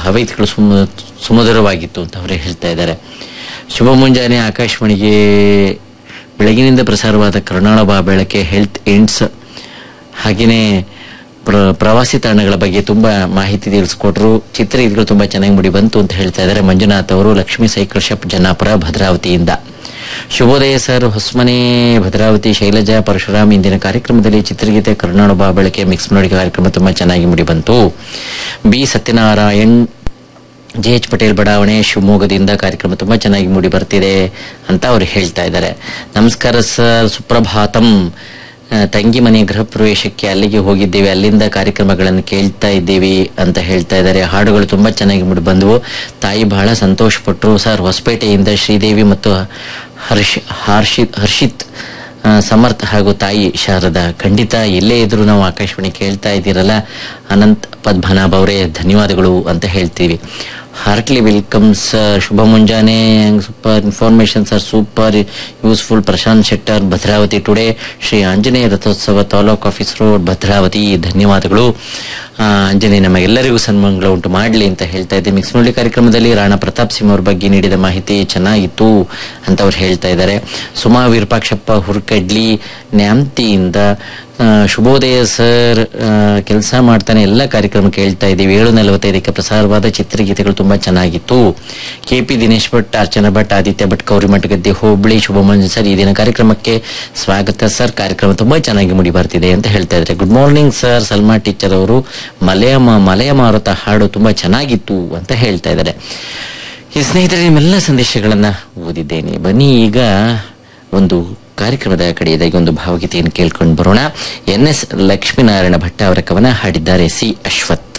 ಭಾವೈತಿಗಳು ಸುಮ ಸುಮಧುರವಾಗಿತ್ತು ಅಂತ ಅವರು ಹೇಳ್ತಾ ಇದ್ದಾರೆ ಶುಭ ಮುಂಜಾನೆ ಆಕಾಶವಾಣಿಗೆ ಬೆಳಗಿನಿಂದ ಪ್ರಸಾರವಾದ ಕರ್ನಾಳ ಬಾ ಬೆಳಕೆ ಹೆಲ್ತ್ ಎಂಡ್ಸ್ ಹಾಗೆಯೇ ಪ್ರ ಪ್ರವಾಸಿ ತಾಣಗಳ ಬಗ್ಗೆ ತುಂಬಾ ಮಾಹಿತಿ ತಿಳಿಸ್ಕೊಟ್ರು ಚಿತ್ರಗೀತೆಗಳು ತುಂಬಾ ಚೆನ್ನಾಗಿ ಮೂಡಿ ಬಂತು ಅಂತ ಹೇಳ್ತಾ ಇದ್ದಾರೆ ಮಂಜುನಾಥ್ ಅವರು ಲಕ್ಷ್ಮೀ ಸೈಕಲ್ ಶಾಪ್ ಜನ್ನಾಪುರ ಭದ್ರಾವತಿಯಿಂದ ಶುಭೋದಯ ಸರ್ ಹೊಸಮನೆ ಭದ್ರಾವತಿ ಶೈಲಜಾ ಪರಶುರಾಮ್ ಇಂದಿನ ಕಾರ್ಯಕ್ರಮದಲ್ಲಿ ಚಿತ್ರಗೀತೆ ಕರ್ನಾಟಕ ಬಾ ಬೆಳಕೆ ಮಿಕ್ಸ್ ನೋಡಿ ಕಾರ್ಯಕ್ರಮ ತುಂಬಾ ಚೆನ್ನಾಗಿ ಮೂಡಿ ಬಂತು B Satyanarayan J H Patel ಬಡಾವಣೆ ಶಿವಮೊಗ್ಗದಿಂದ ಕಾರ್ಯಕ್ರಮ ತುಂಬಾ ಚೆನ್ನಾಗಿ ಮೂಡಿ ಬರ್ತಿದೆ ಅಂತ ಅವ್ರು ಹೇಳ್ತಾ ಇದ್ದಾರೆ ನಮಸ್ಕಾರ ಸರ್ ಸುಪ್ರಭಾತಂ ಆ, ತಂಗಿ ಮನೆ ಗೃಹ ಪ್ರವೇಶಕ್ಕೆ ಅಲ್ಲಿಗೆ ಹೋಗಿದ್ದೇವೆ ಅಲ್ಲಿಂದ ಕಾರ್ಯಕ್ರಮಗಳನ್ನು ಕೇಳ್ತಾ ಇದ್ದೀವಿ ಅಂತ ಹೇಳ್ತಾ ಇದ್ದಾರೆ ಹಾಡುಗಳು ತುಂಬಾ ಚೆನ್ನಾಗಿ ಮೂಡಿ ಬಂದವು ತಾಯಿ ಬಹಳ ಸಂತೋಷ ಪಟ್ರು ಸರ್ ಹೊಸಪೇಟೆಯಿಂದ ಶ್ರೀದೇವಿ ಮತ್ತು ಹರ್ಷ್ ಹರ್ಷಿತ್ ಹರ್ಷಿತ್ ಆ, ಸಮರ್ಥ್ ಹಾಗೂ ತಾಯಿ ಶಾರದಾ ಖಂಡಿತ ಎಲ್ಲೇ ಇದ್ರು ನಾವು ಆಕಾಶವಾಣಿ ಕೇಳ್ತಾ ಇದ್ದೀರಲ್ಲ ಅನಂತ್ ಪದ್ಮನಾಭ್ ಅವರೇ ಧನ್ಯವಾದಗಳು ಅಂತ ಹೇಳ್ತೀವಿ ಹಾರ್ಟ್ಲಿ ವೆಲ್ಕಮ್ ಸರ್ ಶುಭ ಮುಂಜಾನೆ super information sir super useful Prashanth Shettar Bhadravathi today Shri Anjaneya ರಥೋತ್ಸವ ತಾಲೂಕ್ ಆಫೀಸ್ ರೋಡ್ ಭದ್ರಾವತಿ ಧನ್ಯವಾದಗಳು ಆ, ಆಂಜನೇಯ ನಮಗೆಲ್ಲರಿಗೂ ಸನ್ಮಾನಗಳು ಉಂಟು ಮಾಡಲಿ ಅಂತ ಹೇಳ್ತಾ ಇದ್ದೆ ಮಿಕ್ಸ್ ನೋಡಿ ಕಾರ್ಯಕ್ರಮದಲ್ಲಿ ರಾಣಾ ಪ್ರತಾಪ್ ಸಿಂಗ್ ಅವ್ರ ಬಗ್ಗೆ ನೀಡಿದ ಮಾಹಿತಿ ಚೆನ್ನಾಗಿತ್ತು ಅಂತ ಅವ್ರು ಹೇಳ್ತಾ ಇದ್ದಾರೆ ಸುಮಾ ವಿರೂಪಾಕ್ಷಪ್ಪ ಹುರ್ಕಡ್ಲಿ ನ್ಯಾಮ್ತಿಯಿಂದ ಆ, ಶುಭೋದಯ ಸರ್ ಕೆಲಸ ಮಾಡ್ತಾನೆ ಎಲ್ಲ ಕಾರ್ಯಕ್ರಮ ಕೇಳ್ತಾ ಇದ್ದೀವಿ ಏಳು ನಲವತ್ತೈದಕ್ಕೆ ಪ್ರಸಾರವಾದ ಚಿತ್ರಗೀತೆಗಳು ತುಂಬಾ ಚೆನ್ನಾಗಿತ್ತು ಕೆ ಪಿ ದಿನೇಶ್ ಭಟ್ ಅರ್ಚನಾ ಭಟ್ ಆದಿತ್ಯ ಭಟ್ ಕೌರಿಮಠ ಗದ್ದೆ ಹೋಬಳಿ ಶುಭ ಮಂಜು ಸರ್ ಈ ದಿನ ಕಾರ್ಯಕ್ರಮಕ್ಕೆ ಸ್ವಾಗತ ಸರ್ ಕಾರ್ಯಕ್ರಮ ತುಂಬಾ ಚೆನ್ನಾಗಿ ಮುಡಿ ಬರ್ತಿದೆ ಅಂತ ಹೇಳ್ತಾ ಇದ್ದಾರೆ good morning sir Salma teacher ಅವರು ಮಲೆಯ ಮ- ಮಲೆಯ ಮಾರುತ ಹಾಡು ತುಂಬಾ ಚೆನ್ನಾಗಿತ್ತು ಅಂತ ಹೇಳ್ತಾ ಇದ್ದಾರೆ ಈ ಸ್ನೇಹಿತರೆ ನಿಮ್ಮೆಲ್ಲ ಸಂದೇಶಗಳನ್ನ ಓದಿದ್ದೇನೆ ಬನ್ನಿ ಈಗ ಒಂದು ಕಾರ್ಯಕ್ರಮದ ಕಡೆಯದಾಗಿ ಒಂದು ಭಾವಗೀತೆಯನ್ನು ಕೇಳ್ಕೊಂಡು ಬರೋಣ ಎನ್ ಎಸ್ ಲಕ್ಷ್ಮೀನಾರಾಯಣ ಭಟ್ಟ ಅವರ ಕವನ ಹಾಡಿದ್ದಾರೆ ಸಿ ಅಶ್ವಥ್